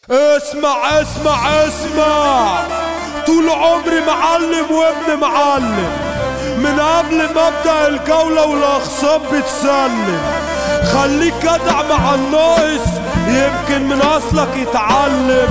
اسمع اسمع اسمع طول عمري معلم وابن معلم من قبل ما ابدا الجولة والاخصام بتسلم خليك جدع مع الناقص يمكن من اصلك يتعلم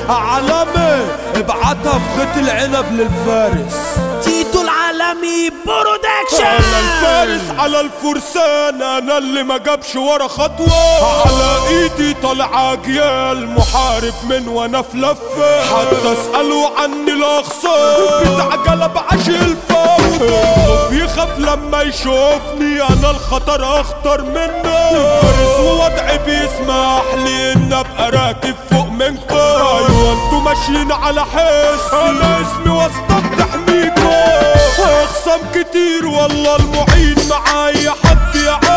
علامة ابعتها في خيط العنب للفارس تيتو العالمي برودكشن انا الفارس على الفرسان انا اللي ما جابش ورا خطوة على ايدي طالع اجيال محارب من وانا في لفة حتى اسألوا عني الاخصام بتاع جلب عشق الفوضى الخوف يخاف لما يشوفني انا الخطر اخطر منه الفارس ووضعي بيسمح لي ان ابقى راكب فوق منكم ايوه انتوا ماشيين على حس انا اسمي واسطة بتحميكم اخصام كتير والله المعين معايا حد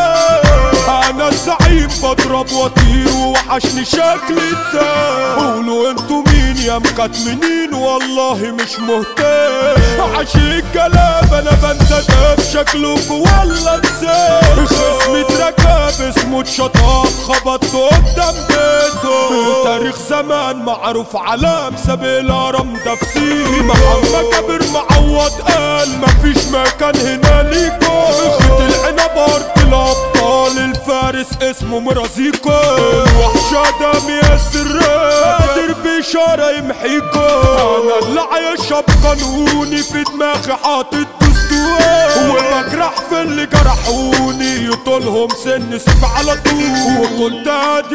يعين انا الزعيم بضرب واطير ووحشني شكل التاني قولوا انتوا مين يا مكتمنين والله مش مهتم عشق الكلام انا بنتدب شكلكوا ولا انسان خصمي اتركب اسمه اتشطب خبطت قدام بيته تاريخ زمان معروف علام ساب الهرم ده في سيري محمد جابر معوض قال مفيش مكان هنا ليكو خيط العنب ارض الابطال الفارس اسمه مرازيكو الوحشة دم ياسر قادر بإشارة يمحيكو انا اللي عايشة بقانوني في دماغي حاطط دستور وبجرح في اللي جرحوني يطولهم سن سيف على طول وكنت هادي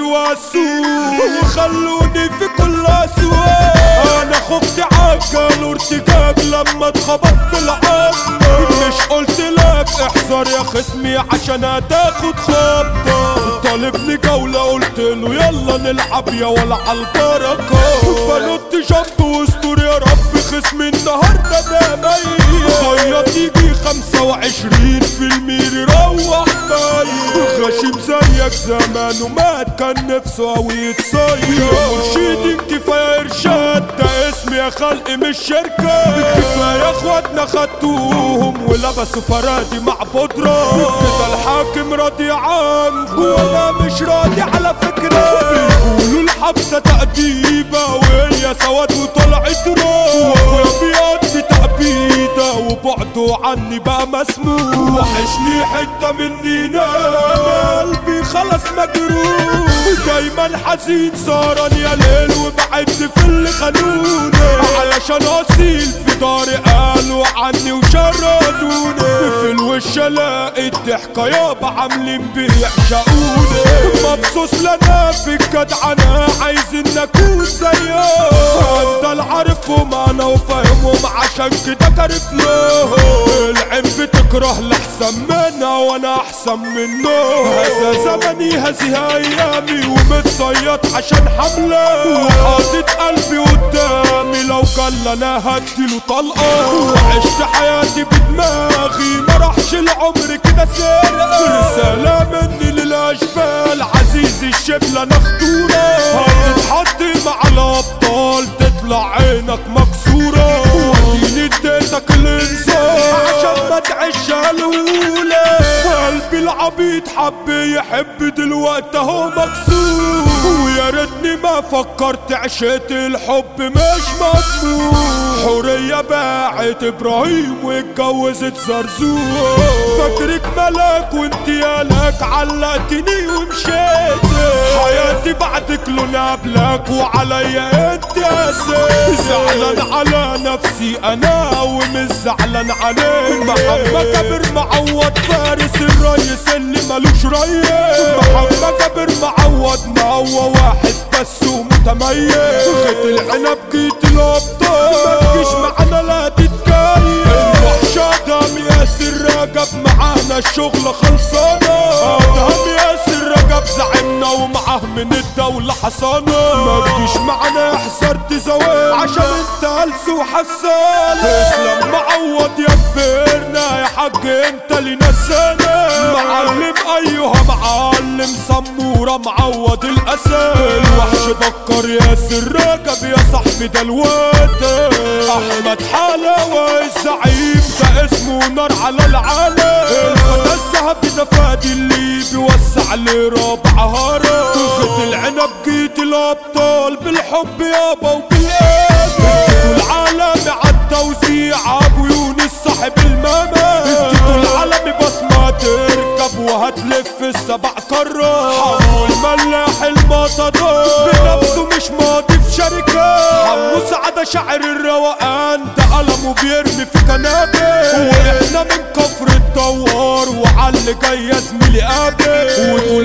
واسوق وخلوني في كل اسواق انا خفت عجل وارتجاج لما اتخبطت العظم مش قلت لك احذر يا خصمي عشان هتاخد خبطة طالبني جولة قلت له يلا نلعب يا ولا عالبركة بنط جنب واستر يا رب خصمي النهاردة ده ميت خيط يجي خمسة وعشرين في المير روح ميت غشيم زيك زمان ومات كان نفسه اوي يتصير مرشدين كفاية ارشاد ده اسمي يا خلق مش شركة كفاية اخواتنا خدتوهم ولبسوا فرادي مع بودرة كده الحاكم راضي عنكم وانا مش راضي على فكرة بيقولوا الحبسة تأديبة وهي سواد وطلعت روح واخويا بيقضي تأبيدة وبعده عني بقى مسموح وحشني حتة مني نام قلبي خلص مجروح دايما حزين سهران يا ليل وبعد في اللي خانوني علشان اصيل في داري قالوا عني وشردوني في الوش الاقي الضحكة يابا عاملين بيعشقوني مبسوط لنا في الجدعنة عايزين اكون زيهم ده العارفهم انا وفاهمهم عشان كده كارف لهم العين بتكره الاحسن منها وانا احسن منه هذا زمني هذه ايامي ومتصيط عشان حمله وحاطط قلبي قدامي لو قال انا هديله طلقه وعشت حياتي بدماغي ما راحش العمر كده سرقه رساله مني للاشبال عزيزي الشبل انا خطوره هتتحط مع الابطال تطلع عينك مكسوره وديني اديتك الانسان عشان ما تعيش الاولى قلبي العبيط حب يحب دلوقتي اهو مكسور ويا ريتني ما فكرت عشت الحب مش مضمون حورية باعت ابراهيم واتجوزت زرزور فاكرك ملاك وانت يالك علقتني ومشيت حياتي بعدك لون قبلك وعليا انت اساس زعلان على نفسي انا ومش زعلان عليك محمد جابر معوض فارس الريس اللي ملوش ريس محمد جابر معوض ما هو واحد بس ومتميز خيط العنب جيت الابطال ما تجيش معانا لا تتكيف الوحشة دم ياسر رجب معانا الشغل خلصانة دم ياسر رجب زعمنا ومعاه من الدولة حصانة ما تجيش معانا حسرت زواج عشان انت هلس وحسان اسلام معوض يا كبرنا يا حاج انت اللي نسانا معلم ايها معلم سمورة معوض الاسد الوحش بكر ياسر رجب يا صاحبي ده الواد احمد حلاوة الزعيم ده اسمه نار على العالم الفتى الذهبي ده فادي اللي بيوسع لرابع هارة طوخة العنب جيت الابطال بالحب يابا وبالقلب العالمي عالتوزيع ابو يونس صاحب الماما اديتوا العالمي بصمة تركب وهتلف السبع قارات حمو الملاح المطدور بنفسه مش ماضي في شركة حمو سعادة شاعر الروقان ده قلمه بيرمي في كنابه واحنا من كفر الدوار وعلى اللي جاي يا زميلي قابل وطول